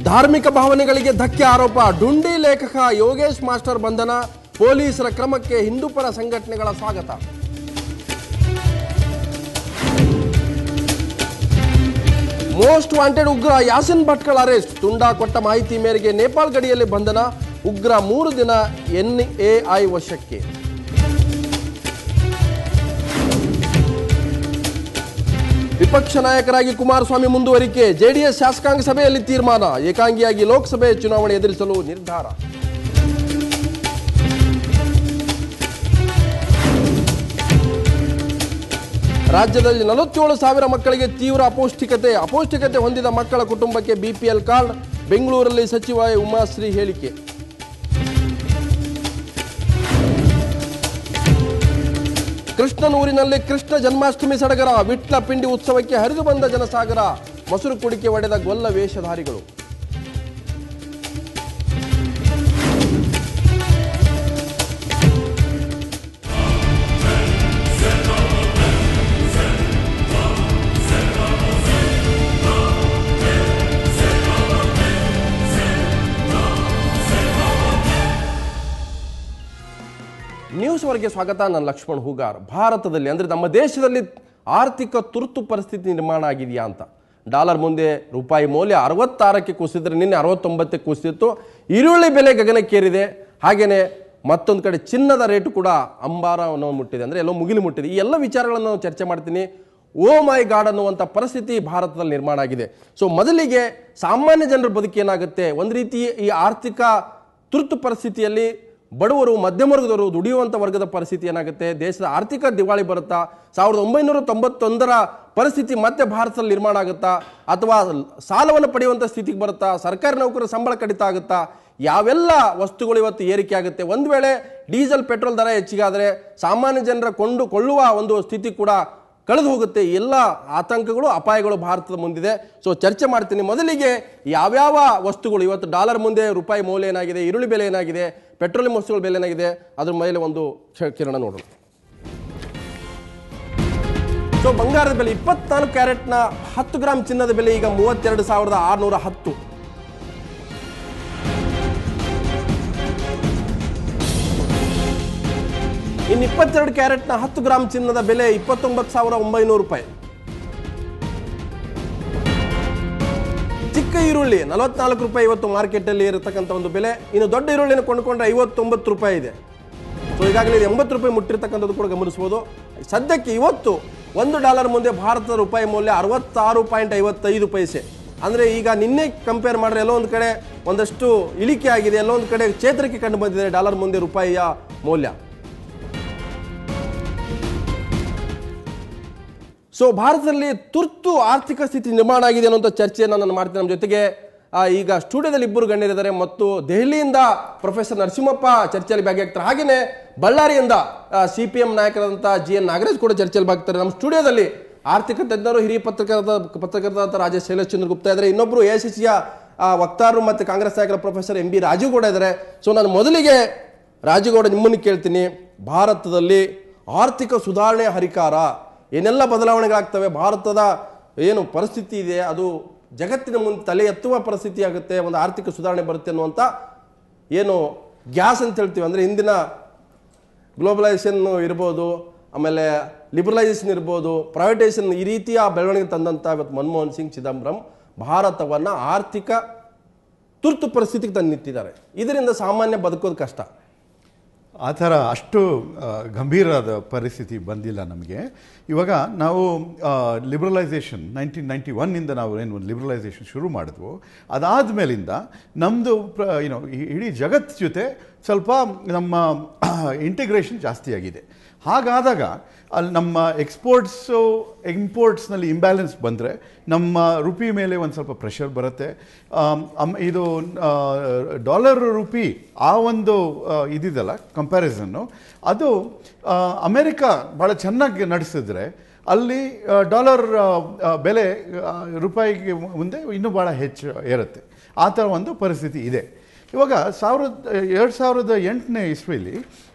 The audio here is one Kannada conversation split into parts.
ಧಾರ್ಮಿಕ ಭಾವನೆಗಳಿಗೆ ಧಕ್ಕೆ ಆರೋಪ ಡುಂಡಿ ಲೇಖಕ ಯೋಗೇಶ್ ಮಾಸ್ಟರ್ ಬಂಧನ ಪೊಲೀಸರ ಕ್ರಮಕ್ಕೆ ಹಿಂದೂಪರ ಸಂಘಟನೆಗಳ ಸ್ವಾಗತ ಮೋಸ್ಟ್ ವಾಂಟೆಡ್ ಉಗ್ರ ಯಾಸಿನ್ ಭಟ್ಕಳ ಅರೆಸ್ಟ್ ತುಂಡಾ ಕೊಟ್ಟ ಮಾಹಿತಿ ಮೇರೆಗೆ ನೇಪಾಳ ಗಡಿಯಲ್ಲಿ ಬಂಧನ ಉಗ್ರ ಮೂರು ದಿನ ಎನ್ಎಐ ವಶಕ್ಕೆ ವಿಪಕ್ಷ ನಾಯಕರಾಗಿ ಕುಮಾರಸ್ವಾಮಿ ಮುಂದುವರಿಕೆ ಜೆಡಿಎಸ್ ಶಾಸಕಾಂಗ ಸಭೆಯಲ್ಲಿ ತೀರ್ಮಾನ ಏಕಾಂಗಿಯಾಗಿ ಲೋಕಸಭೆ ಚುನಾವಣೆ ಎದುರಿಸಲು ನಿರ್ಧಾರ ರಾಜ್ಯದಲ್ಲಿ ನಲವತ್ತೇಳು ಸಾವಿರ ಮಕ್ಕಳಿಗೆ ತೀವ್ರ ಅಪೌಷ್ಟಿಕತೆ ಅಪೌಷ್ಟಿಕತೆ ಹೊಂದಿದ ಮಕ್ಕಳ ಕುಟುಂಬಕ್ಕೆ ಬಿಪಿಎಲ್ ಕಾರ್ಡ್ ಬೆಂಗಳೂರಲ್ಲಿ ಸಚಿವ ಉಮಾಶ್ರೀ ಹೇಳಿಕೆ ಕೃಷ್ಣನೂರಿನಲ್ಲಿ ಕೃಷ್ಣ ಜನ್ಮಾಷ್ಟಮಿ ಸಡಗರ ವಿಟ್ಲ ಪಿಂಡಿ ಉತ್ಸವಕ್ಕೆ ಹರಿದು ಬಂದ ಜನಸಾಗರ ಮೊಸರು ಕುಡಿಕೆ ಒಡೆದ ಗೊಲ್ಲ ವೇಷಧಾರಿಗಳು ನ್ಯೂಸ್ ವರೆಗೆ ಸ್ವಾಗತ ನಾನು ಲಕ್ಷ್ಮಣ್ ಹೂಗಾರ್ ಭಾರತದಲ್ಲಿ ಅಂದರೆ ನಮ್ಮ ದೇಶದಲ್ಲಿ ಆರ್ಥಿಕ ತುರ್ತು ಪರಿಸ್ಥಿತಿ ನಿರ್ಮಾಣ ಆಗಿದೆಯಾ ಅಂತ ಡಾಲರ್ ಮುಂದೆ ರೂಪಾಯಿ ಮೌಲ್ಯ ಅರವತ್ತಾರಕ್ಕೆ ಕುಸಿದ್ರೆ ನಿನ್ನೆ ಅರವತ್ತೊಂಬತ್ತಕ್ಕೆ ಕುಸಿದಿತ್ತು ಈರುಳ್ಳಿ ಬೆಲೆ ಗಗನಕ್ಕೇರಿದೆ ಹಾಗೆಯೇ ಮತ್ತೊಂದು ಕಡೆ ಚಿನ್ನದ ರೇಟು ಕೂಡ ಅಂಬಾರವನ್ನು ಮುಟ್ಟಿದೆ ಅಂದರೆ ಎಲ್ಲೋ ಮುಗಿಲು ಮುಟ್ಟಿದೆ ಈ ಎಲ್ಲ ವಿಚಾರಗಳನ್ನು ನಾನು ಚರ್ಚೆ ಮಾಡ್ತೀನಿ ಓ ಮೈ ಗಾಡ್ ಅನ್ನುವಂಥ ಪರಿಸ್ಥಿತಿ ಭಾರತದಲ್ಲಿ ನಿರ್ಮಾಣ ಆಗಿದೆ ಸೊ ಮೊದಲಿಗೆ ಸಾಮಾನ್ಯ ಜನರ ಬದುಕೇನಾಗುತ್ತೆ ಒಂದು ರೀತಿ ಈ ಆರ್ಥಿಕ ತುರ್ತು ಪರಿಸ್ಥಿತಿಯಲ್ಲಿ ಬಡವರು ಮಧ್ಯಮ ವರ್ಗದವರು ದುಡಿಯುವಂಥ ವರ್ಗದ ಪರಿಸ್ಥಿತಿ ಏನಾಗುತ್ತೆ ದೇಶದ ಆರ್ಥಿಕ ದಿವಾಳಿ ಬರುತ್ತಾ ಸಾವಿರದ ಒಂಬೈನೂರ ತೊಂಬತ್ತೊಂದರ ಪರಿಸ್ಥಿತಿ ಮತ್ತೆ ಭಾರತದಲ್ಲಿ ನಿರ್ಮಾಣ ಆಗುತ್ತಾ ಅಥವಾ ಸಾಲವನ್ನು ಪಡೆಯುವಂಥ ಸ್ಥಿತಿಗೆ ಬರುತ್ತಾ ಸರ್ಕಾರಿ ನೌಕರರ ಸಂಬಳ ಕಡಿತ ಆಗುತ್ತಾ ಯಾವೆಲ್ಲ ವಸ್ತುಗಳು ಇವತ್ತು ಏರಿಕೆ ಆಗುತ್ತೆ ಒಂದು ವೇಳೆ ಡೀಸೆಲ್ ಪೆಟ್ರೋಲ್ ದರ ಹೆಚ್ಚಿಗೆ ಆದರೆ ಸಾಮಾನ್ಯ ಜನರ ಕೊಂಡು ಕೊಳ್ಳುವ ಒಂದು ಸ್ಥಿತಿ ಕೂಡ ಕಳೆದು ಹೋಗುತ್ತೆ ಈ ಎಲ್ಲ ಆತಂಕಗಳು ಅಪಾಯಗಳು ಭಾರತದ ಮುಂದಿದೆ ಸೊ ಚರ್ಚೆ ಮಾಡ್ತೀನಿ ಮೊದಲಿಗೆ ಯಾವ್ಯಾವ ವಸ್ತುಗಳು ಇವತ್ತು ಡಾಲರ್ ಮುಂದೆ ರೂಪಾಯಿ ಮೌಲ್ಯ ಏನಾಗಿದೆ ಈರುಳ್ಳಿ ಬೆಲೆ ಏನಾಗಿದೆ ಪೆಟ್ರೋಲಿಯಂ ವಸ್ತುಗಳ ಬೆಲೆ ಏನಾಗಿದೆ ಅದ್ರ ಮೇಲೆ ಒಂದು ಕ್ಷ- ಕಿರಣ ನೋಡೋಣ ಸೊ ಬಂಗಾರದ ಬೆಲೆ ಇಪ್ಪತ್ನಾಲ್ಕು ಕ್ಯಾರೆಟ್ನ ಹತ್ತು ಗ್ರಾಮ್ ಚಿನ್ನದ ಬೆಲೆ ಈಗ ಮೂವತ್ತೆರಡು ಸಾವಿರದ ಆರುನೂರ ಹತ್ತು ಇನ್ನು ಇಪ್ಪತ್ತೆರಡು ಕ್ಯಾರೆಟ್ನ ಹತ್ತು ಗ್ರಾಮ್ ಚಿನ್ನದ ಬೆಲೆ ಇಪ್ಪತ್ತೊಂಬತ್ತು ಸಾವಿರ ಒಂಬೈನೂರು ರೂಪಾಯಿ ಚಿಕ್ಕ ಈರುಳ್ಳಿ ನಲವತ್ನಾಲ್ಕು ರೂಪಾಯಿ ಇವತ್ತು ಮಾರ್ಕೆಟಲ್ಲಿ ಇರತಕ್ಕಂಥ ಒಂದು ಬೆಲೆ ಇನ್ನು ದೊಡ್ಡ ಈರುಳ್ಳಿನ ಕೊಂಡುಕೊಂಡ್ರೆ ಐವತ್ತೊಂಬತ್ತು ರೂಪಾಯಿ ಇದೆ ಸೊ ಈಗಾಗಲೇ ಇದು ಎಂಬತ್ತು ರೂಪಾಯಿ ಮುಟ್ಟಿರ್ತಕ್ಕಂಥದ್ದು ಕೂಡ ಗಮನಿಸ್ಬೋದು ಸದ್ಯಕ್ಕೆ ಇವತ್ತು ಒಂದು ಡಾಲರ್ ಮುಂದೆ ಭಾರತದ ರೂಪಾಯಿ ಮೌಲ್ಯ ಅರವತ್ತಾರು ಪಾಯಿಂಟ್ ಐವತ್ತೈದು ಪೈಸೆ ಅಂದರೆ ಈಗ ನಿನ್ನೆ ಕಂಪೇರ್ ಮಾಡಿದ್ರೆ ಎಲ್ಲೋ ಒಂದು ಕಡೆ ಒಂದಷ್ಟು ಇಳಿಕೆ ಆಗಿದೆ ಎಲ್ಲೋ ಒಂದು ಕಡೆ ಚೇತರಿಕೆ ಕಂಡು ಬಂದಿದೆ ಡಾಲರ್ ಮುಂದೆ ರೂಪಾಯಿಯ ಮೌಲ್ಯ ಸೊ ಭಾರತದಲ್ಲಿ ತುರ್ತು ಆರ್ಥಿಕ ಸ್ಥಿತಿ ನಿರ್ಮಾಣ ಆಗಿದೆ ಅನ್ನುವಂಥ ಚರ್ಚೆಯನ್ನು ನಾನು ಮಾಡ್ತೀನಿ ನಮ್ಮ ಜೊತೆಗೆ ಆ, ಈಗ ಸ್ಟುಡಿಯೋದಲ್ಲಿ ಇಬ್ಬರು ಗಣ್ಯರಿದ್ದಾರೆ ಮತ್ತು ದೆಹಲಿಯಿಂದ ಪ್ರೊಫೆಸರ್ ನರಸಿಂಹಪ್ಪ ಚರ್ಚೆಯಲ್ಲಿ ಭಾಗಿಯಾಗ್ತಾರೆ ಹಾಗೆಯೇ ಬಳ್ಳಾರಿಯಿಂದ ಸಿ ಪಿ ಎಂ ನಾಯಕರಾದಂಥ ಜಿ ಎನ್ ನಾಗರಾಜ್ ಕೂಡ ಚರ್ಚೆಯಲ್ಲಿ ಭಾಗಿರ್ತಾರೆ ನಮ್ಮ ಸ್ಟುಡಿಯೋದಲ್ಲಿ ಆರ್ಥಿಕ ತಜ್ಞರು ಹಿರಿಯ ಪತ್ರಕರ್ತ ಪತ್ರಕರ್ತರಾದ ರಾಜೇಶ್ ಶೈಲೇಶ್ಚಂದ್ರ ಗುಪ್ತಾ ಇದ್ದಾರೆ ಇನ್ನೊಬ್ಬರು ಎ ಸಿ ಸಿಯ ವಕ್ತಾರರು ಮತ್ತು ಕಾಂಗ್ರೆಸ್ ನಾಯಕರ ಪ್ರೊಫೆಸರ್ ಎಂ ಬಿ ರಾಜು ಕೂಡ ಇದ್ದಾರೆ ಸೊ ನಾನು ಮೊದಲಿಗೆ ರಾಜುಗೌಡ ನಿಮ್ಮನ್ನು ಕೇಳ್ತೀನಿ ಭಾರತದಲ್ಲಿ ಆರ್ಥಿಕ ಸುಧಾರಣೆ ಹರಿಕಾರ ಏನೆಲ್ಲ ಬದಲಾವಣೆಗಳಾಗ್ತವೆ ಭಾರತದ ಏನು ಪರಿಸ್ಥಿತಿ ಇದೆ ಅದು ಜಗತ್ತಿನ ಮುಂದೆ ತಲೆ ಎತ್ತುವ ಪರಿಸ್ಥಿತಿ ಆಗುತ್ತೆ ಒಂದು ಆರ್ಥಿಕ ಸುಧಾರಣೆ ಬರುತ್ತೆ ಅನ್ನುವಂಥ ಏನು ಗ್ಯಾಸ್ ಅಂತ ಹೇಳ್ತೀವಿ ಅಂದರೆ ಇಂದಿನ ಗ್ಲೋಬಲೈಸೇಷನ್ ಇರ್ಬೋದು ಆಮೇಲೆ ಲಿಬರಲೈಸೇಷನ್ ಇರ್ಬೋದು ಪ್ರೈವೇಟೈಸೇಷನ್ ಈ ರೀತಿಯ ಬೆಳವಣಿಗೆ ತಂದಂಥ ಇವತ್ತು ಮನಮೋಹನ್ ಸಿಂಗ್ ಚಿದಂಬರಂ ಭಾರತವನ್ನು ಆರ್ಥಿಕ ತುರ್ತು ಪರಿಸ್ಥಿತಿಗೆ ತಂದು ನಿಂತಿದ್ದಾರೆ ಇದರಿಂದ ಸಾಮಾನ್ಯ ಬದುಕೋದು ಕಷ್ಟ ಆ ಥರ ಅಷ್ಟು ಆ, ಗಂಭೀರವಾದ ಪರಿಸ್ಥಿತಿ ಬಂದಿಲ್ಲ ನಮಗೆ ಇವಾಗ ನಾವು ಲಿಬ್ರಲೈಸೇಷನ್ ನೈನ್ಟೀನ್ ನೈಂಟಿ ಒನ್ನಿಂದ ನಾವು ಏನು ಲಿಬ್ರಲೈಸೇಷನ್ ಶುರು ಮಾಡಿದ್ವು ಅದಾದ ಮೇಲಿಂದ ನಮ್ಮದು ಏನೋ ಇಡೀ ಜಗತ್ತು ಜೊತೆ ಸ್ವಲ್ಪ ನಮ್ಮ ಇಂಟಿಗ್ರೇಷನ್ ಜಾಸ್ತಿ ಆಗಿದೆ ಹಾಗಾದಾಗ ಅಲ್ಲಿ ನಮ್ಮ ಎಕ್ಸ್ಪೋರ್ಟ್ಸು ಇಂಪೋರ್ಟ್ಸ್ನಲ್ಲಿ ಇಂಬ್ಯಾಲೆನ್ಸ್ ಬಂದರೆ ನಮ್ಮ ರುಪಿ ಮೇಲೆ ಒಂದು ಸ್ವಲ್ಪ ಪ್ರೆಷರ್ ಬರುತ್ತೆ ಆಮ್, ಅಮ್- ಇದು ಡಾಲರ್ ರುಪಿ ಆ ಒಂದು ಆ, ಇದಿದೆಲ್ಲ ಕಂಪ್ಯಾರಿಸನ್ನು ಅದು ಆ, ಅಮೆರಿಕ ಭಾಳ ಚೆನ್ನಾಗಿ ನಡೆಸಿದ್ರೆ ಅಲ್ಲಿ ಆ, ಡಾಲರ್ ಆ, ಆ, ಬೆಲೆ ಆ, ರೂಪಾಯಿಗೆ ಮುಂದೆ ಇನ್ನೂ ಭಾಳ ಹೆಚ್ಚು ಏರುತ್ತೆ ಆ ಥರ ಒಂದು ಪರಿಸ್ಥಿತಿ ಇದೆ ಇವಾಗ ಸಾವಿರದ ಎರಡು ಸಾವಿರದ ಎಂಟನೇ ಇಸ್ವಿಲಿ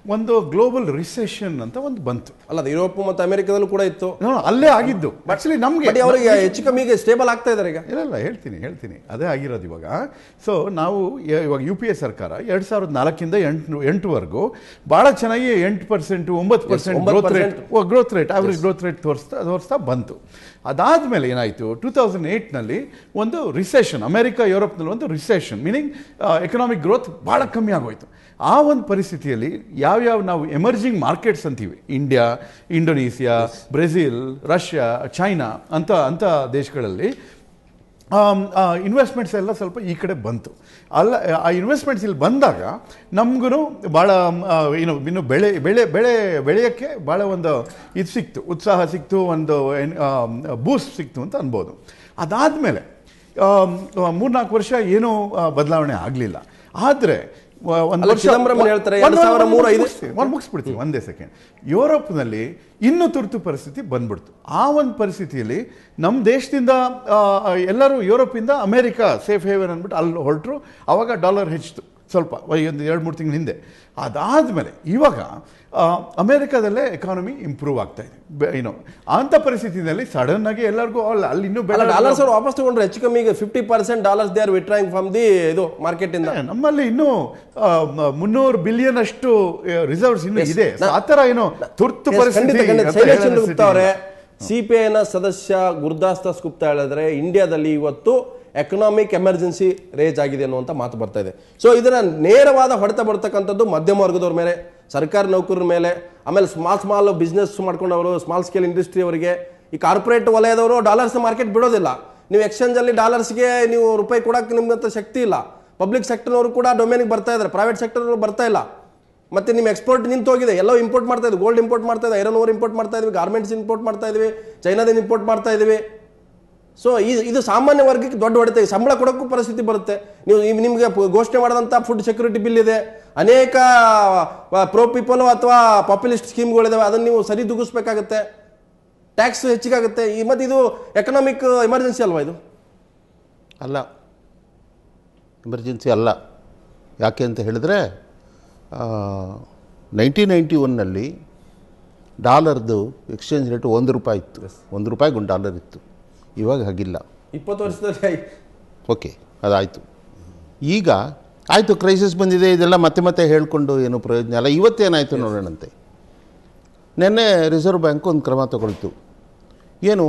ಒಂದು ಗ್ಲೋಬಲ್ ರಿಸೆಷನ್ ಅಂತ ಒಂದು ಬಂತು ಅಲ್ಲ ಅದು ಯುರೋಪ್ ಮತ್ತು ಅಮೆರಿಕದಲ್ಲೂ ಕೂಡ ಇತ್ತು No, no, ಅಲ್ಲೇ ಆಗಿದ್ದು ಆಕ್ಚುಲಿ ನಮಗೆ ಬಟ್ ಅವರಿಗೆ ಹೆಚ್ಚು ಕಮ್ಮಿಗೆ ಸ್ಟೇಬಲ್ ಆಗ್ತಾ ಇದ್ದಾರೆ ಈಗ ಇಲ್ಲ ಇಲ್ಲ ಹೇಳ್ತೀನಿ ಹೇಳ್ತೀನಿ ಅದೇ ಆಗಿರೋದು ಇವಾಗ ಸೊ ನಾವು ಯ- ಇವಾಗ ಯು ಪಿ ಎ ಸರ್ಕಾರ ಎರಡ್ ಸಾವಿರದ ನಾಲ್ಕಿಂದ ಎಂಟು ಎಂಟುವರೆಗೂ ಭಾಳ ಚೆನ್ನಾಗಿ ಎಂಟು ಪರ್ಸೆಂಟ್ ಒಂಬತ್ತು percent growth rate growth rate average growth rate ತೋರಿಸ್ತಾ ತೋರಿಸ್ತಾ ಬಂತು ಅದಾದಮೇಲೆ ಏನಾಯಿತು ಟೂ ತೌಸಂಡ್ ಏಯ್ಟ್ನಲ್ಲಿ ಒಂದು ರಿಸೆಷನ್ ಅಮೆರಿಕ ಯುರೋಪ್ನಲ್ಲಿ ಒಂದು ರಿಸೆಷನ್ ಮೀನಿಂಗ್ ಎಕನಾಮಿಕ್ ಗ್ರೋತ್ ಭಾಳ ಕಮ್ಮಿ ಆಗೋಯ್ತು ಆ ಒಂದು ಪರಿಸ್ಥಿತಿಯಲ್ಲಿ ಯಾವ್ಯಾವ ನಾವು ಎಮರ್ಜಿಂಗ್ ಮಾರ್ಕೆಟ್ಸ್ ಅಂತೀವಿ India Indonesia Brazil Russia China ಅಂತ ಅಂಥ ದೇಶಗಳಲ್ಲಿ ಇನ್ವೆಸ್ಟ್ಮೆಂಟ್ಸ್ ಎಲ್ಲ ಸ್ವಲ್ಪ ಈ ಕಡೆ ಬಂತು ಅಲ್ಲ ಆ ಇನ್ವೆಸ್ಟ್ಮೆಂಟ್ಸ್ ಇಲ್ಲಿ ಬಂದಾಗ ನಮಗೂ ಭಾಳ ಏನು ಇನ್ನು ಬೆಳೆ ಬೆಳೆ ಬೆಳೆ ಬೆಳೆಯೋಕ್ಕೆ ಭಾಳ ಒಂದು ಇದು ಸಿಕ್ತು ಉತ್ಸಾಹ ಸಿಕ್ತು ಒಂದು ಬೂಸ್ಟ್ ಸಿಕ್ತು ಅಂತ ಅನ್ಬೋದು ಅದಾದಮೇಲೆ ಮೂರ್ನಾಲ್ಕು ವರ್ಷ ಏನೂ ಆ, ಬದಲಾವಣೆ ಆಗಲಿಲ್ಲ ಆದರೆ ಒಂದು ಅಲ್ಲ, ಚಿದಂಬರಂ ಹೇಳ್ತಾರೆ, ಎರಡು ಸಾವಿರ ಮೂರು, ಐದು- ಒಂದು ಮುಗಿಸ್ಬಿಡ್ತೀವಿ ಒಂದೇ ಸೆಕೆಂಡ್ ಯುರೋಪ್ನಲ್ಲಿ ಇನ್ನೂ ತುರ್ತು ಪರಿಸ್ಥಿತಿ ಬಂದ್ಬಿಡ್ತು ಆ ಒಂದು ಪರಿಸ್ಥಿತಿಯಲ್ಲಿ ನಮ್ಮ ದೇಶದಿಂದ ಆ, ಎಲ್ಲರೂ ಯುರೋಪಿಂದ ಅಮೇರಿಕ ಸೇಫ್ ಹೇವನ್ ಅಂದ್ಬಿಟ್ಟು ಅಲ್ಲಿ ಹೊರಟರು ಆವಾಗ ಡಾಲರ್ ಹೆಚ್ಚಿತು ಸ್ವಲ್ಪ ಒಂದು ಎರಡು ಮೂರು ತಿಂಗಳ ಹಿಂದೆ ಅದಾದಮೇಲೆ ಇವಾಗ ಆ, ಅಮೇರಿಕಾದಲ್ಲೇ ಎಕಾನಮಿ ಇಂಪ್ರೂವ್ ಆಗ್ತಾ ಇದೆ ಬೆ- ಏನು ಅಂಥ ಪರಿಸ್ಥಿತಿನಲ್ಲಿ ಸಡನ್ ಆಗಿ ಎಲ್ಲರಿಗೂ ಅಲ್ಲ ಅಲ್ಲಿ ಇನ್ನೂ ಅಲ್ಲ ಬೆಲೆ ಡಾಲರ್ಸ್ ಅವರು ವಾಪಸ್ ತಗೊಂಡ್ರೆ ಹೆಚ್ಚು ಕಮ್ಮಿಗೆ fifty percent dollars they are withdrawing from the ಇದು ಮಾರ್ಕೆಟ್ ಇಂದ ನಮ್ಮಲ್ಲಿ ಇನ್ನೂ ಆ, ಮ- ಮುನ್ನೂರು ಬಿಲಿಯನ್ ಅಷ್ಟು ರಿಸರ್ವ್ಸ್ ಇನ್ನೂ ಇದೆ ಆ ಥರ ಏನು ತುರ್ತು Yes, ಪರಿಸ್ಥಿತಿ ಖಂಡಿತ ಖಂಡಿತ ಅಂತ ಶೈಲೇಶ್ ಹೇಳೋ ಚಂದ್ರ ಗುಪ್ತಾ ಅವರೇ ಸ್ಥಿತಿ ಸಿ ಪಿ ಐನ ಸದಸ್ಯ ಗುರುದಾಸ್ ದಾಸ್ ಗುಪ್ತಾ ಹೇಳಿದ್ರೆ ಇಂಡಿಯಾದಲ್ಲಿ ಇವತ್ತು ಎಕನಾಮಿಕ್ ಎಮರ್ಜೆನ್ಸಿ ರೇಜ್ ಆಗಿದೆ ಅನ್ನುವಂಥ ಮಾತು ಬರ್ತಾ ಇದೆ ಸೊ ಇದರ ನೇರವಾದ ಹೊಡೆತ ಬರ್ತಕ್ಕಂಥದ್ದು ಮಧ್ಯಮ ವರ್ಗದವ್ರ ಮೇಲೆ ಸರ್ಕಾರಿ ನೌಕರರ ಮೇಲೆ ಆಮೇಲೆ ಸ್ಮಾಲ್ ಸ್ಮಾಲ್ ಬಿಸ್ನೆಸ್ ಮಾಡ್ಕೊಂಡವರು ಸ್ಮಾಲ್ ಸ್ಕೇಲ್ ಇಂಡಸ್ಟ್ರಿ ಅವರಿಗೆ ಈ ಕಾರ್ಪೊರೇಟ್ ವಲಯದವರು ಡಾಲರ್ಸ್ ಮಾರ್ಕೆಟ್ ಬಿಡೋದಿಲ್ಲ ನೀವು ಎಕ್ಸ್ಚೇಂಜ್ ಅಲ್ಲಿ ಡಾಲರ್ಸ್ಗೆ ನೀವು ರೂಪಾಯಿ ಕೊಡಕ್ಕೆ ನಿಮ್ಗಂತ ಶಕ್ತಿ ಇಲ್ಲ ಪಬ್ಲಿಕ್ ಸೆಕ್ಟರ್ನವರು ಕೂಡ ಡೊಮೇನಿಗೆ ಬರ್ತಾ ಇದ್ದಾರೆ ಪ್ರೈವೇಟ್ ಸೆಕ್ಟರ್ ಬರ್ತಾ ಇಲ್ಲ ಮತ್ತೆ ನಿಮ್ಮ ಎಕ್ಸ್ಪೋರ್ಟ್ ನಿಂತು ಹೋಗಿದೆ ಎಲ್ಲೋ ಇಂಪೋರ್ಟ್ ಮಾಡ್ತಾ ಇದ್ವಿ ಗೋಲ್ಡ್ ಇಂಪೋರ್ಟ್ ಮಾಡ್ತಾ ಇದ್ವಿ ಐರನ್ ಓರ್ ಇಂಪೋರ್ಟ್ ಮಾಡ್ತಾ ಇದ್ವಿ ಗಾರ್ಮೆಂಟ್ಸ್ ಇಂಪೋರ್ಟ್ ಮಾಡ್ತಾ ಇದ್ವಿ ಚೈನಾದಿಂದ ಇಂಪೋರ್ಟ್ ಮಾಡ್ತಾ ಇದ್ವಿ ಸೊ ಇದು ಸಾಮಾನ್ಯ ವರ್ಗಕ್ಕೆ ದೊಡ್ಡ ಹೊಡೆತ ಇದೆ. ಸಂಬಳ ಕೊಡೋಕ್ಕೂ ಪರಿಸ್ಥಿತಿ ಬರುತ್ತೆ ನೀವು ಇವ್ ನಿಮಗೆ ಪ- ಘೋಷಣೆ ಮಾಡಿದಂಥ ಫುಡ್ ಸೆಕ್ಯೂರಿಟಿ ಬಿಲ್ ಇದೆ ಅನೇಕ ಪ್ರೋ ಪೀಪಲ್ ಅಥವಾ ಪಾಪ್ಯುಲಿಸ್ಟ್ ಸ್ಕೀಮ್ಗಳಿದಾವೆ ಅದನ್ನು ನೀವು ಸರಿದೂಗಿಸ್ಬೇಕಾಗತ್ತೆ ಟ್ಯಾಕ್ಸ್ ಹೆಚ್ಚಿಗಾಗುತ್ತೆ ಈ ಮತ್ತೆ ಇದು ಎಕನಾಮಿಕ್ ಎಮರ್ಜೆನ್ಸಿ ಅಲ್ವಾ ಇದು ಅಲ್ಲ ಎಮರ್ಜೆನ್ಸಿ ಅಲ್ಲ ಯಾಕೆ ಅಂತ ಹೇಳಿದ್ರೆ ನೈನ್ಟೀನ್ ನೈಂಟಿ ಒನ್ನಲ್ಲಿ ಡಾಲರ್ದು ಎಕ್ಸ್ಚೇಂಜ್ ರೇಟು ಒಂದು ರೂಪಾಯಿ ಇತ್ತು ಒಂದು ರೂಪಾಯಿಗೆ ಒಂದು ಡಾಲರ್ ಇತ್ತು ಇವಾಗ ಹಾಗಿಲ್ಲ ಇಪ್ಪತ್ತು ವರ್ಷದಲ್ಲಿ ಓಕೆ ಅದಾಯಿತು ಈಗ ಆಯಿತು ಕ್ರೈಸಿಸ್ ಬಂದಿದೆ ಇದೆಲ್ಲ ಮತ್ತೆ ಮತ್ತೆ ಹೇಳ್ಕೊಂಡು ಏನು ಪ್ರಯೋಜನ ಅಲ್ಲ ಇವತ್ತೇನಾಯಿತು ನೋಡೋಣಂತೆ ನಿನ್ನೆ ರಿಸರ್ವ್ ಬ್ಯಾಂಕ್ ಒಂದು ಕ್ರಮ ತಗೊಳ್ತು ಏನು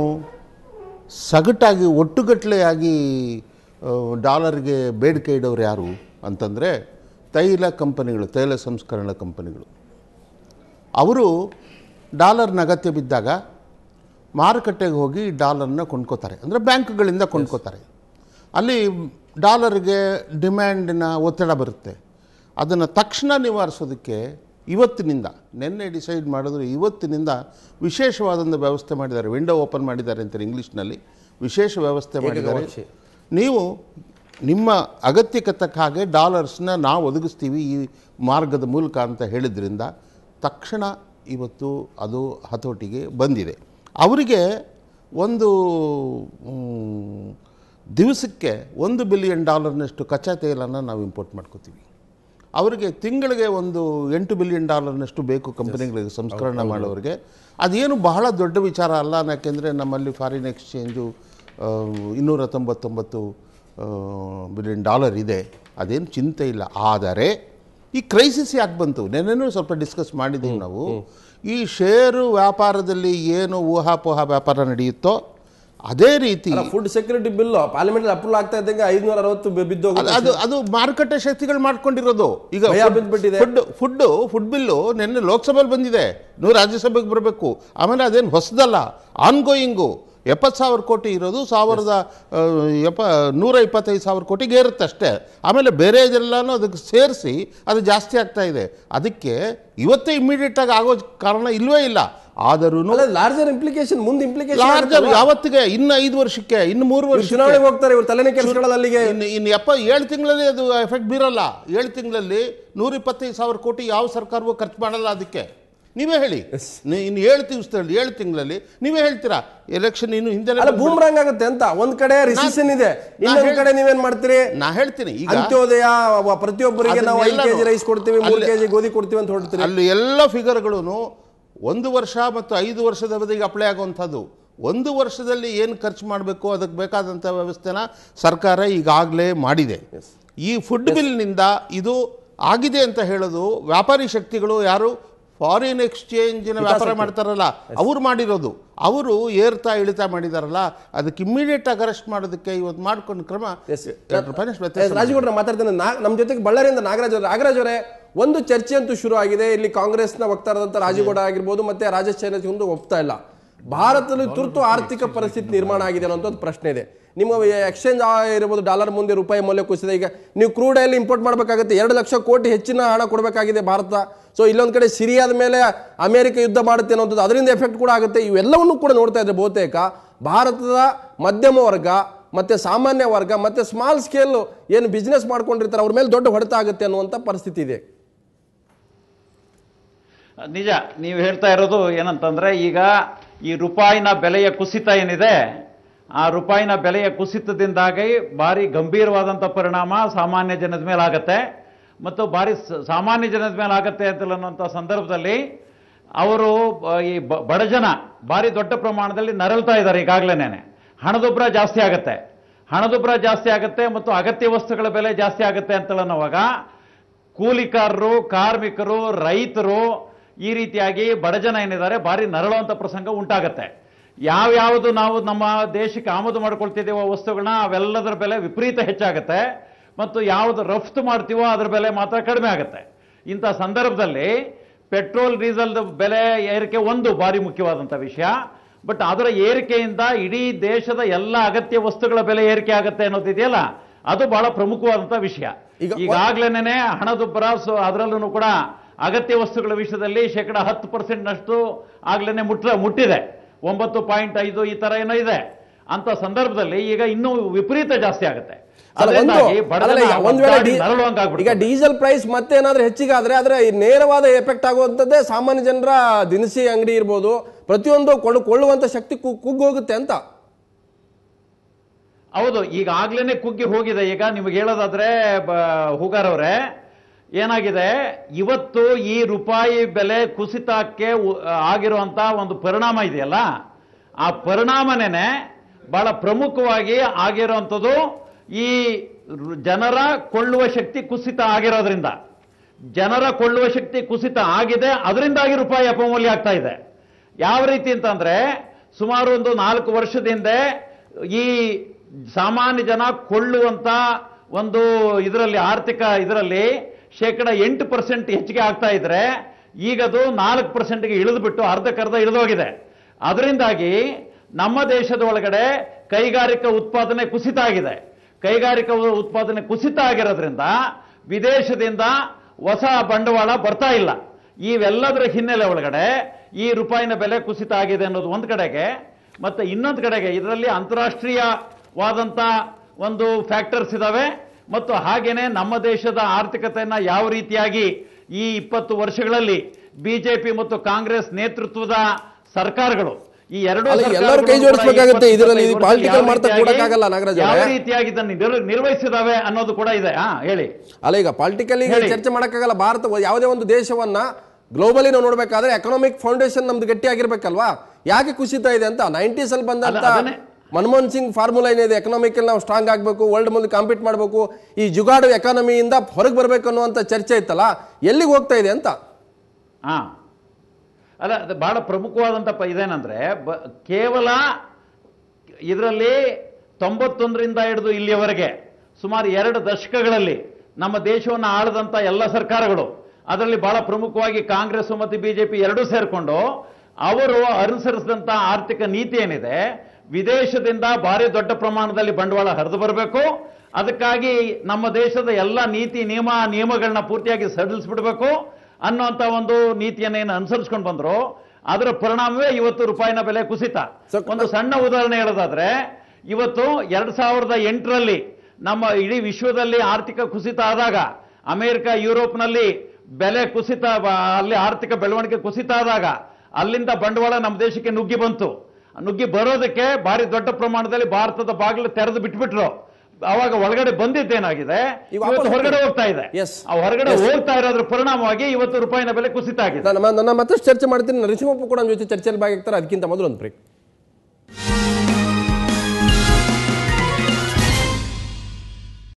ಸಗಟಾಗಿ ಒಟ್ಟುಗಟ್ಟಲೆಯಾಗಿ ಆ, ಡಾಲರ್ಗೆ ಬೇಡಿಕೆ ಇಡೋರು ಯಾರು ಅಂತಂದರೆ ತೈಲ ಕಂಪನಿಗಳು ತೈಲ ಸಂಸ್ಕರಣಾ ಕಂಪನಿಗಳು ಅವರು ಡಾಲರ್ನ ಅಗತ್ಯ ಬಿದ್ದಾಗ ಮಾರುಕಟ್ಟೆಗೆ ಹೋಗಿ ಡಾಲರ್ನ ಕೊಂಡ್ಕೋತಾರೆ ಅಂದರೆ ಬ್ಯಾಂಕ್ಗಳಿಂದ ಕೊಂಡ್ಕೋತಾರೆ ಅಲ್ಲಿ ಡಾಲರ್ಗೆ ಡಿಮ್ಯಾಂಡಿನ ಒತ್ತಡ ಬರುತ್ತೆ ಅದನ್ನು ತಕ್ಷಣ ನಿವಾರಿಸೋದಕ್ಕೆ ಇವತ್ತಿನಿಂದ ನಿನ್ನೆ ಡಿಸೈಡ್ ಮಾಡಿದ್ರು ಇವತ್ತಿನಿಂದ ವಿಶೇಷವಾದೊಂದು ವ್ಯವಸ್ಥೆ ಮಾಡಿದ್ದಾರೆ ವಿಂಡೋ ಓಪನ್ ಮಾಡಿದ್ದಾರೆ ಅಂತಾರೆ ಇಂಗ್ಲೀಷ್ನಲ್ಲಿ ವಿಶೇಷ ವ್ಯವಸ್ಥೆ ಮಾಡಿದ್ದಾರೆ ಏಕಗವಾಕ್ಷಿ. ನೀವು ನಿಮ್ಮ ಅಗತ್ಯಕ್ಕೆ ತಕ್ಕ ಹಾಗೆ ಡಾಲರ್ಸ್ನ ನಾವು ಒದಗಿಸ್ತೀವಿ ಈ ಮಾರ್ಗದ ಮೂಲಕ ಅಂತ ಹೇಳಿದ್ರಿಂದ ತಕ್ಷಣ ಇವತ್ತು ಅದು ಹತೋಟಿಗೆ ಬಂದಿದೆ ಅವರಿಗೆ ಒಂದು ಮ್, ದಿವಸಕ್ಕೆ ಒಂದು ಬಿಲಿಯನ್ ಡಾಲರ್ನಷ್ಟು ಕಚ್ಚಾ ತೈಲನ್ನು ನಾವು ಇಂಪೋರ್ಟ್ ಮಾಡ್ಕೋತೀವಿ ಅವರಿಗೆ ತಿಂಗಳಿಗೆ ಒಂದು ಎಂಟು ಬಿಲಿಯನ್ ಡಾಲರ್ನಷ್ಟು ಬೇಕು ಕಂಪನಿಗಳಿಗೆ ಸಂಸ್ಕರಣೆ ಮಾಡೋರಿಗೆ ಅದೇನು ಬಹಳ ದೊಡ್ಡ ವಿಚಾರ ಅಲ್ಲ ಯಾಕೆಂದರೆ ನಮ್ಮಲ್ಲಿ ಫಾರಿನ್ ಎಕ್ಸ್ಚೇಂಜು ಆ, ಇನ್ನೂರ ತೊಂಬತ್ತೊಂಬತ್ತು ಬಿಲಿಯನ್ ಡಾಲರ್ ಇದೆ ಅದೇನು ಚಿಂತೆ ಇಲ್ಲ ಆದರೆ ಈ ಕ್ರೈಸಿಸ್ ಯಾಕೆ ಬಂತು ನೆನ್ನೆನೂ ಸ್ವಲ್ಪ ಡಿಸ್ಕಸ್ ಮಾಡಿದ್ದೀವಿ ನಾವು ಈ ಷೇರು ವ್ಯಾಪಾರದಲ್ಲಿ ಏನು ಊಹಾಪೋಹ ವ್ಯಾಪಾರ ನಡೆಯುತ್ತೋ ಅದೇ ರೀತಿ food security bill parliament approve ಆಗ್ತಾ ಇದ್ದಂಗೆ ಐದ್ನೂರ ಅರವತ್ತು ಬಿದ್ದು ಅದು ಅದು ಅದು ಮಾರುಕಟ್ಟೆ ಶಕ್ತಿಗಳು ಮಾಡ್ಕೊಂಡಿರೋದು ಈಗ ಭಯ ಬಿದ್ಬಿಟ್ಟಿದೆ. ಫುಡ್ ಫುಡ್ ಫುಡ್ ಬಿಲ್ಲು ನಿನ್ನೆ ಲೋಕಸಭೆಯಲ್ಲಿ ಬಂದಿದೆ ನೀವು ರಾಜ್ಯಸಭೆಗೆ ಬರಬೇಕು ಆಮೇಲೆ ಅದೇನು ಹೊಸದಲ್ಲ ಆನ್ಗೋಯಿಂಗು ಎಪ್ಪತ್ತು ಸಾವಿರ ಕೋಟಿ ಇರೋದು ಸಾವಿರದ ಆ, ಎಪ್ಪ ನೂರ ಇಪ್ಪತ್ತೈದು ಸಾವಿರ ಕೋಟಿಗೆ ಏರುತ್ತೆ ಅಷ್ಟೇ ಆಮೇಲೆ ಬೇರೆ ಇದೆಲ್ಲನೂ ಅದಕ್ಕೆ ಸೇರಿಸಿ ಅದು ಜಾಸ್ತಿ ಆಗ್ತಾ ಇದೆ ಅದಕ್ಕೆ ಇವತ್ತೇ ಇಮಿಡಿಯೇಟ್ ಆಗಿ ಆಗೋ ಕಾರಣ ಇಲ್ವೇ ಇಲ್ಲ ಆದರೂ ಲಾರ್ಜರ್ ಇಂಪ್ಲಿಕೇಶನ್ ಮುಂದೆ ಇಂಪ್ಲಿಕೇಶನ್ ಲಾರ್ಜರ್ ಯಾವತ್ತಿಗೆ ಇನ್ನು ಐದು ವರ್ಷಕ್ಕೆ ಇನ್ನು ಮೂರು ವರ್ಷ ಚುನಾವಣೆಗೆ ಹೋಗ್ತಾರೆ ಇವ್ರು ತಲೆನೇ ಕೆಡಿಸ್ಕೊಳ್ಳಲ್ಲ ಅಲ್ಲಿಗೆ ಇನ್ನು ಇನ್ನು ಎಪ್ಪ ಏಳು ತಿಂಗಳಲ್ಲಿ ಅದು ಎಫೆಕ್ಟ್ ಬೀರಲ್ಲ ಏಳು ತಿಂಗಳಲ್ಲಿ ನೂರ ಇಪ್ಪತ್ತೈದು ಸಾವಿರ ಕೋಟಿ ಯಾವ ಸರ್ಕಾರವೂ ಖರ್ಚು ಮಾಡಲ್ಲ ಅದಕ್ಕೆ ನೀವೇ ಹೇಳಿ ನೀ- ಇನ್ನು ಏಳು ತಿಂಗಳು ಏಳು ತಿಂಗಳಲ್ಲಿ ನೀವೇ ಹೇಳ್ತೀರಾ ಎಲೆಕ್ಷನ್ ಇನ್ನು ಹಿಂದೆ ಅಲ್ಲ ಬೂಮ್ರಂಗ್ ಆಗುತ್ತೆ ಅಂತ ಒಂದ್ ಕಡೆ ರಿಸಿಷನ್ ಇದೆ ಇನ್ನೊಂದ್ ಹೇಳ್- ಕಡೆ ನೀವೇನ್ ಮಾಡ್ತೀರಿ ನಾ ಹೇಳ್ತೀನಿ ಈಗ ಅಂತ್ಯೋದಯ ವ- ಪ್ರತಿಯೊಬ್ಬರಿಗೆ ನಾವು ಐದು ಅದನ್ನೆಲ್ಲನೂ ಕೆಜಿ ರೈಸ್ ಕೊಡ್ತೀವಿ ಮೂರು ಅಲ್ಲಿ- ಕೆಜಿ ಗೋಧಿ ಕೊಡ್ತೀವಿ ಅಂತ ಹೊರಡ್ತೀರಿ ಅಲ್ಲಿ ಎಲ್ಲ ಫಿಗರ್ಗಳು ಒಂದು ವರ್ಷ ಮತ್ತು ಐದು ವರ್ಷದ ಅವಧಿಗೆ ಅಪ್ಲೈ ಆಗುವಂಥದ್ದು ಒಂದು ವರ್ಷದಲ್ಲಿ ಏನು ಖರ್ಚು ಮಾಡಬೇಕು ಅದಕ್ಕೆ ಬೇಕಾದಂಥ ವ್ಯವಸ್ಥೆನ ಸರ್ಕಾರ ಈಗಾಗಲೇ ಮಾಡಿದೆ ಈ ಫುಡ್ ಬಿಲ್ನಿಂದ ಇದು ಆಗಿದೆ ಅಂತ ಹೇಳೋದು ವ್ಯಾಪಾರಿ ಶಕ್ತಿಗಳು ಯಾರು ಫಾರಿನ್ ಎಕ್ಸ್ಚೇಂಜಿನ ವ್ಯಾಪಾರ ಮಾಡ್ತಾರಲ್ಲ ಅವ್ರು ಮಾಡಿರೋದು ಅವರು ಏರ್ತಾ ಇಳಿತಾ ಮಾಡಿದಾರಲ್ಲ ಅದಕ್ಕೆ ಇಮ್ಮಿಡಿಯೇಟ್ ಆಗಿ ಅರೆಸ್ಟ್ ಮಾಡೋದಕ್ಕೆ ಇವತ್ತು ಮಾಡ್ಕೊಂಡು ಕ್ರಮ ಎರಡು ರೂಪಾಯಿನಷ್ಟು ವ್ಯತ್ಯಾಸ ರಾಜಗೌಡ್ರ ಮಾತಾಡ್ತಾನೆ ನಾ- ನಮ್ಮ ಜೊತೆಗೆ ಬಳ್ಳಾರಿಯಿಂದ ನಾಗರಾಜ್ ಅವರೇ ನಾಗರಾಜ್ ಅವರೇ ಒಂದು ಚರ್ಚೆ ಅಂತೂ ಶುರು ಆಗಿದೆ ಇಲ್ಲಿ ಕಾಂಗ್ರೆಸ್ನ ವಕ್ತಾರದಂತ ರಾಜಗೌಡ ಆಗಿರ್ಬೋದು ಮತ್ತೆ ರಾಜೇಶ್ ಚೈನಸ್ ಒಂದು ಒಪ್ತಾ ಇಲ್ಲ ಭಾರತದಲ್ಲಿ ತುರ್ತು ಆರ್ಥಿಕ ಪರಿಸ್ಥಿತಿ ನಿರ್ಮಾಣ ಆಗಿದೆ ಅನ್ನೋ ಒಂದು ಪ್ರಶ್ನೆ ಇದೆ ನಿಮ್ಮ ಎಕ್ಸ್ಚೇಂಜ್ ಇರ್ಬೋದು ಡಾಲರ್ ಮುಂದೆ ರೂಪಾಯಿ ಮೌಲ್ಯ ಕುಸಿದ ಈಗ ನೀವು ಕ್ರೂಡ್ ಆಯಿಲ್ ಇಂಪೋರ್ಟ್ ಮಾಡಬೇಕಾಗುತ್ತೆ ಎರಡು ಲಕ್ಷ ಕೋಟಿ ಹೆಚ್ಚಿನ ಹಣ ಕೊಡಬೇಕಾಗಿದೆ ಭಾರತ ಸೊ ಇಲ್ಲೊಂದು ಕಡೆ ಸಿರಿಯಾದ ಮೇಲೆ ಅಮೆರಿಕ ಯುದ್ಧ ಮಾಡುತ್ತೆ ಅನ್ನೋದು ಅದರಿಂದ ಎಫೆಕ್ಟ್ ಕೂಡ ಆಗುತ್ತೆ ಇವೆಲ್ಲವನ್ನು ಕೂಡ ನೋಡ್ತಾ ಇದ್ರೆ ಬಹುತೇಕ ಭಾರತದ ಮಧ್ಯಮ ವರ್ಗ ಮತ್ತೆ ಸಾಮಾನ್ಯ ವರ್ಗ ಮತ್ತೆ ಸ್ಮಾಲ್ ಸ್ಕೇಲ್ ಏನು ಬಿಸ್ನೆಸ್ ಮಾಡ್ಕೊಂಡಿರ್ತಾರೆ ಅವ್ರ ಮೇಲೆ ದೊಡ್ಡ ಹೊಡೆತ ಆಗುತ್ತೆ ಅನ್ನುವಂಥ ಪರಿಸ್ಥಿತಿ ಇದೆ ನಿಜ ನೀವು ಹೇಳ್ತಾ ಇರೋದು ಏನಂತಂದ್ರೆ ಈಗ ಈ ರೂಪಾಯಿನ ಬೆಲೆಯ ಕುಸಿತ ಏನಿದೆ ಆ ರೂಪಾಯಿನ ಬೆಲೆಯ ಕುಸಿತದಿಂದಾಗಿ ಭಾರಿ ಗಂಭೀರವಾದಂಥ ಪರಿಣಾಮ ಸಾಮಾನ್ಯ ಜನದ ಮೇಲೆ ಆಗತ್ತೆ ಮತ್ತು ಭಾರಿ ಸ- ಸಾಮಾನ್ಯ ಜನದ ಮೇಲೆ ಆಗತ್ತೆ ಅಂತ ಅನ್ನುವಂಥ ಸಂದರ್ಭದಲ್ಲಿ ಅವರು ಬ- ಈ ಬ- ಬಡ ಜನ ಭಾರಿ ದೊಡ್ಡ ಪ್ರಮಾಣದಲ್ಲಿ ನರಳ್ತಾ ಇದ್ದಾರೆ ಈಗಾಗಲೇ ಹಣದುಬ್ಬರ ಜಾಸ್ತಿ ಆಗತ್ತೆ ಹಣದುಬ್ಬರ ಜಾಸ್ತಿ ಆಗುತ್ತೆ ಮತ್ತು ಅಗತ್ಯ ವಸ್ತುಗಳ ಬೆಲೆ ಜಾಸ್ತಿ ಆಗುತ್ತೆ ಅಂತ ಅನ್ನುವಾಗ ಕೂಲಿಕಾರರು ಕಾರ್ಮಿಕರು ರೈತರು ಈ ರೀತಿಯಾಗಿ ಬಡ ಜನ ಏನಿದ್ದಾರೆ ಭಾರಿ ನರಳುವಂಥ ಪ್ರಸಂಗ ಉಂಟಾಗತ್ತೆ ಯಾವ್ಯಾವುದು ನಾವು ನಮ್ಮ ದೇಶಕ್ಕೆ ಆಮದು ಮಾಡ್ಕೊಳ್ತಿದ್ದೀವೋ ವಸ್ತುಗಳನ್ನ ಅವೆಲ್ಲದರ ಬೆಲೆ ವಿಪರೀತ ಹೆಚ್ಚಾಗುತ್ತೆ ಮತ್ತು ಯಾವುದು ರಫ್ತು ಮಾಡ್ತೀವೋ ಅದರ ಬೆಲೆ ಮಾತ್ರ ಕಡಿಮೆ ಆಗುತ್ತೆ ಇಂಥ ಸಂದರ್ಭದಲ್ಲಿ ಪೆಟ್ರೋಲ್ ಡೀಸೆಲ್ ಬೆಲೆ ಏರಿಕೆ ಒಂದು ಭಾರಿ ಮುಖ್ಯವಾದಂಥ ವಿಷಯ ಬಟ್ ಅದರ ಏರಿಕೆಯಿಂದ ಇಡೀ ದೇಶದ ಎಲ್ಲ ಅಗತ್ಯ ವಸ್ತುಗಳ ಬೆಲೆ ಏರಿಕೆ ಆಗುತ್ತೆ ಅನ್ನೋದಿದೆಯಲ್ಲ ಅದು ಬಹಳ ಪ್ರಮುಖವಾದಂಥ ವಿಷಯ ಈಗ ಈಗಾಗ್ಲೇನೆ ಹಣದುಬ್ಬರ ಸೊ ಅದರಲ್ಲೂ ಕೂಡ ಅಗತ್ಯ ವಸ್ತುಗಳ ವಿಷಯದಲ್ಲಿ ಶೇಕಡ ಹತ್ತು ಪರ್ಸೆಂಟ್ ನಷ್ಟು ಆಗ್ಲೇನೆ ಮುಟ್ಟ ಮುಟ್ಟಿದೆ ಒಂಬತ್ತು ಪಾಯಿಂಟ್ ಐದು ಈ ತರ ಏನೋ ಇದೆ ಅಂತ ಸಂದರ್ಭದಲ್ಲಿ ಈಗ ಇನ್ನೂ ವಿಪರೀತ ಜಾಸ್ತಿ ಆಗುತ್ತೆ ಅಲ್ಲ, ಒಂದು ಅದರಿಂದಾಗಿ ಬಡ ಅಲ್ಲ, ಜನ ಈಗ ಒಂದ್ ವೇಳೆ ಒದ್ದಾಡಿ ಡಿ- ನರಳುವಂಗಾಗ್ಬಿಡ್ತದೆ. ಈಗ ಡೀಸೆಲ್ ಪ್ರೈಸ್ ಮತ್ತೆ ಏನಾದ್ರೂ ಹೆಚ್ಚಿಗೆ ಆದ್ರೆ ಅದರ ನೇರವಾದ ಎಫೆಕ್ಟ್ ಆಗುವಂತದ್ದೇ ಸಾಮಾನ್ಯ ಜನರ ದಿನಸಿ ಅಂಗಡಿ ಇರ್ಬೋದು ಪ್ರತಿಯೊಂದು ಕೊಳ್ಳು ಕೊಳ್ಳುವಂತ ಶಕ್ತಿ ಕು- ಕುಗ್ಗೋಗುತ್ತೆ ಅಂತ ಹೌದು ಈಗಾಗ್ಲೇನೆ ಕುಗ್ಗಿ ಹೋಗಿದೆ ಈಗ ನಿಮಗೆ ಹೇಳೋದಾದ್ರೆ ಹೂಗಾರ್ ಅವರೇ ಏನಾಗಿದೆ ಇವತ್ತು ಈ ರೂಪಾಯಿ ಬೆಲೆ ಕುಸಿತಕ್ಕೆ ಉ- ಆಗಿರುವಂತ ಒಂದು ಪರಿಣಾಮ ಇದೆಯಲ್ಲ ಆ ಪರಿಣಾಮನೇನೆ ಬಹಳ ಪ್ರಮುಖವಾಗಿ ಆಗಿರುವಂಥದ್ದು ಈ ರು- ಜನರ ಕೊಳ್ಳುವ ಶಕ್ತಿ ಕುಸಿತ ಆಗಿರೋದ್ರಿಂದ ಜನರ ಕೊಳ್ಳುವ ಶಕ್ತಿ ಕುಸಿತ ಆಗಿದೆ ಅದರಿಂದಾಗಿ ರೂಪಾಯಿ ಅಪಮೌಲ್ಯ ಆಗ್ತಾ ಇದೆ ಯಾವ ರೀತಿ ಅಂತಂದ್ರೆ ಸುಮಾರು ಒಂದು ನಾಲ್ಕು ವರ್ಷದ ಹಿಂದೆ ಈ ಸಾಮಾನ್ಯ ಜನ ಕೊಳ್ಳುವಂತ ಒಂದು ಇದರಲ್ಲಿ ಆರ್ಥಿಕ ಇದರಲ್ಲಿ ಶೇಕಡ ಎಂಟು ಪರ್ಸೆಂಟ್ ಹೆಚ್ಚಿಗೆ ಆಗ್ತಾ ಇದ್ರೆ ಈಗ ಅದು ನಾಲ್ಕು ಪರ್ಸೆಂಟ್ಗೆ ಇಳಿದ್ಬಿಟ್ಟು ಅರ್ಧಕ್ಕರ್ಧ ಇಳಿದೋಗಿದೆ ಅದರಿಂದಾಗಿ ನಮ್ಮ ದೇಶದ ಒಳಗಡೆ ಕೈಗಾರಿಕಾ ಉತ್ಪಾದನೆ ಕುಸಿತ ಆಗಿದೆ ಕೈಗಾರಿಕಾ ಉ- ಉತ್ಪಾದನೆ ಕುಸಿತ ಆಗಿರೋದ್ರಿಂದ ವಿದೇಶದಿಂದ ಹೊಸ ಬಂಡವಾಳ ಬರ್ತಾ ಇಲ್ಲ ಇವೆಲ್ಲದರ ಹಿನ್ನೆಲೆ ಒಳಗಡೆ ಈ ರೂಪಾಯಿನ ಬೆಲೆ ಕುಸಿತ ಆಗಿದೆ ಅನ್ನೋದು ಒಂದು ಕಡೆಗೆ ಮತ್ತೆ ಇನ್ನೊಂದು ಕಡೆಗೆ ಇದರಲ್ಲಿ ಅಂತಾರಾಷ್ಟ್ರೀಯವಾದಂತ ಒಂದು ಫ್ಯಾಕ್ಟರ್ಸ್ ಇದಾವೆ ಮತ್ತು ಹಾಗೇನೆ ನಮ್ಮ ದೇಶದ ಆರ್ಥಿಕತೆಯನ್ನ ಯಾವ ರೀತಿಯಾಗಿ ಈ ಇಪ್ಪತ್ತು ವರ್ಷಗಳಲ್ಲಿ ಬಿಜೆಪಿ ಮತ್ತು ಕಾಂಗ್ರೆಸ್ ನೇತೃತ್ವದ ಸರ್ಕಾರಗಳು ಈ ಎರಡು ಅಲ್ಲ, ಸರ್ಕಾರಗಳು ಎಲ್ಲರೂ ಕೈ ಕೂಡ ಜೋಡಿಸ್ಬೇಕಾಗತ್ತೆ. ಇಪ್ಪತ್ತು, ಇದರಲ್ಲಿ ಇಪ್ಪತ್ತೈದು political ವರ್ಷದಲ್ಲಿ ಮಾಡ್ತಾ ಯಾವ ಕೊಡಕ್ಕಾಗಲ್ಲ, ನಾಗರಾಜ್ ಯಾವ ಅವರೇ. ರೀತಿಯಾಗಿ ಇದನ್ನು ನಿರ್- ನಿರ್ವಹಿಸಿದಾವೆ ಅನ್ನೋದು ಕೂಡ ಇದೆ ಹಾ ಹೇಳಿ ಅಲ್ಲ ಈಗ ಪಾಲಿಟಿಕಲಿ ಹೇಳಿ. ಚರ್ಚೆ ಮಾಡಕ್ಕಾಗಲ್ಲ ಭಾರತ ಯಾವುದೇ ಒಂದು ದೇಶವನ್ನ ಗ್ಲೋಬಲಿ ನಾವು ನೋಡ್ಬೇಕಾದ್ರೆ ಎಕನಾಮಿಕ್ ಫೌಂಡೇಶನ್ ನಮ್ದು ಗಟ್ಟಿ ಆಗಿರ್ಬೇಕಲ್ವಾ ಯಾಕೆ ಕುಸಿತ ಇದೆ ಅಂತ ನೈಂಟೀಸ್ ಅಲ್ಲಿ ಬಂದಂತ ಅಲ್ಲ, ಅದನ್ನೇ- ಮನಮೋಹನ್ ಸಿಂಗ್ ಫಾರ್ಮುಲಾ ಏನಿದೆ ಎಕನಾಮಿಕ್ ನಾವು ಸ್ಟ್ರಾಂಗ್ ಆಗಬೇಕು ವರ್ಲ್ಡ್ ಮುಂದೆ ಕಾಂಪೀಟ್ ಮಾಡಬೇಕು ಈ ಜುಗಾಡು ಎಕಾನಮಿಯಿಂದ ಹೊರಗೆ ಬರಬೇಕು ಅನ್ನುವಂಥ ಚರ್ಚೆ ಇತ್ತಲ್ಲ ಎಲ್ಲಿಗೆ ಹೋಗ್ತಾ ಇದೆ ಅಂತ ಹಾ ಅಲ್ಲ ಅದು ಬಹಳ ಪ್ರಮುಖವಾದಂಥ ಪ ಇದೇನಂದ್ರೆ ಬ ಕೇವಲ ಇದರಲ್ಲಿ ತೊಂಬತ್ತೊಂದರಿಂದ ಹಿಡಿದು ಇಲ್ಲಿಯವರೆಗೆ ಸುಮಾರು ಎರಡು ದಶಕಗಳಲ್ಲಿ ನಮ್ಮ ದೇಶವನ್ನು ಆಳದಂತ ಎಲ್ಲ ಸರ್ಕಾರಗಳು ಅದರಲ್ಲಿ ಬಹಳ ಪ್ರಮುಖವಾಗಿ ಕಾಂಗ್ರೆಸ್ ಮತ್ತು ಬಿಜೆಪಿ ಎರಡೂ ಸೇರಿಕೊಂಡು ಅವರು ಅನುಸರಿಸಿದಂತ ಆರ್ಥಿಕ ನೀತಿ ಏನಿದೆ ವಿದೇಶದಿಂದ ಭಾರಿ ದೊಡ್ಡ ಪ್ರಮಾಣದಲ್ಲಿ ಬಂಡವಾಳ ಹರಿದು ಬರಬೇಕು ಅದಕ್ಕಾಗಿ ನಮ್ಮ ದೇಶದ ಎಲ್ಲ ನೀತಿ ನಿಯಮ ನಿಯಮಗಳನ್ನ ಪೂರ್ತಿಯಾಗಿ ಸಡಿಲಿಸ್ಬಿಡ್ಬೇಕು ಅನ್ನೋಂಥ ಒಂದು ನೀತಿಯನ್ನ ಏನು ಅನುಸರಿಸ್ಕೊಂಡು ಬಂದ್ರು ಅದರ ಪರಿಣಾಮವೇ ಇವತ್ತು ರೂಪಾಯಿನ ಬೆಲೆ ಕುಸಿತ So- ಒಂದು ಸಣ್ಣ ಉದಾಹರಣೆ ಹೇಳೋದಾದ್ರೆ ಇವತ್ತು ಎರಡ್ ಸಾವಿರದ ಎಂಟರಲ್ಲಿ ನಮ್ಮ ಇಡೀ ವಿಶ್ವದಲ್ಲಿ ಆರ್ಥಿಕ ಕುಸಿತ ಆದಾಗ ಅಮೆರಿಕ ಯುರೋಪ್ನಲ್ಲಿ ಬೆಲೆ ಕುಸಿತ ಬ- ಅಲ್ಲಿ ಆರ್ಥಿಕ ಬೆಳವಣಿಗೆ ಕುಸಿತ ಆದಾಗ ಅಲ್ಲಿಂದ ಬಂಡವಾಳ ನಮ್ಮ ದೇಶಕ್ಕೆ ನುಗ್ಗಿ ಬಂತು ನುಗ್ಗಿ ಬರೋದಕ್ಕೆ ಭಾರಿ ದೊಡ್ಡ ಪ್ರಮಾಣದಲ್ಲಿ ಭಾರತದ ಬಾಗಿಲು ತೆರೆದು ಬಿಟ್ಬಿಟ್ರು ಅವಾಗ ಒಳಗಡೆ ಬಂದಿದ್ದೇನಾಗಿದೆ ಈಗ ವಾಪಸ್ ಇವತ್ತು ಹೊರಗಡೆ ಹೋಗ್ತಾ ಇದೆ Yes. ಆ ಹೊರಗಡೆ ಹೋಗ್ತಾ ಇರೋದ್ರ ಪರಿಣಾಮವಾಗಿ ಇವತ್ತು ರೂಪಾಯಿನ ಬೆಲೆ ಕುಸಿತ ಆಗಿದೆ ನಾನು ನಾನು ಮತ್ತಷ್ಟು ಚರ್ಚೆ ಮಾಡ್ತೀನಿ ನರಸಿಂಹಪ್ಪ ಕೂಡ ನಮ್ಮ ಜೊತೆ ಚರ್ಚೆಯಲ್ಲಿ ಭಾಗಿಯಾಗ್ತಾರೆ ಅದಕ್ಕಿಂತ ಮೊದಲು ಒಂದು ಬ್ರೇಕ್